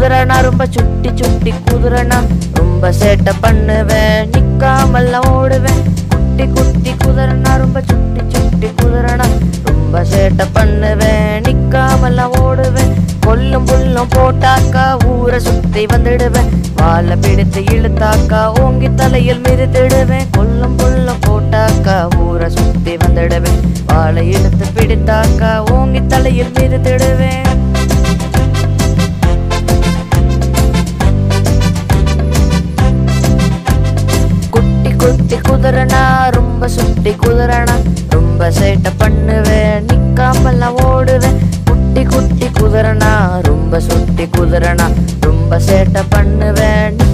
குதிரைனா ரொம்ப சுட்டி சுட்டி குதிரைனா ரொம்ப சேட்டை பண்ணுவேன் நிக்காமல்லாம் ஓடுவேன் குட்டி குட்டி குதிரைனா ரொம்ப சுட்டி சுட்டி குதிரைனா ரொம்ப சேட்டை பண்ணுவேன் நிக்காமல்லாம் ஓடுவேன் கொல்லும் புல்லும் போட்டாக்கா ஊரை சுத்தி வந்துடுவேன் வாழை பிடித்து இழுத்தாக்கா ஓங்கி தலையில் மிதித்திடுவேன் கொல்லும் புல்லும் போட்டாக்கா ஊரை சுத்தி வந்துடுவேன் வாழை இழுத்து பிடித்தாக்கா ஓங்கி தலையில் மிதித்திடுவேன் குட்டி குட்டி குதிரைனா ரொம்ப சுட்டி குதிரைனா ரொம்ப சேட்டை பண்ணுவேன் நிக்காமல்லாம் ஓடுவேன் குட்டி குட்டி குதிரைனா ரொம்ப சுட்டி குதிரைனா ரொம்ப சேட்டை பண்ணுவேன்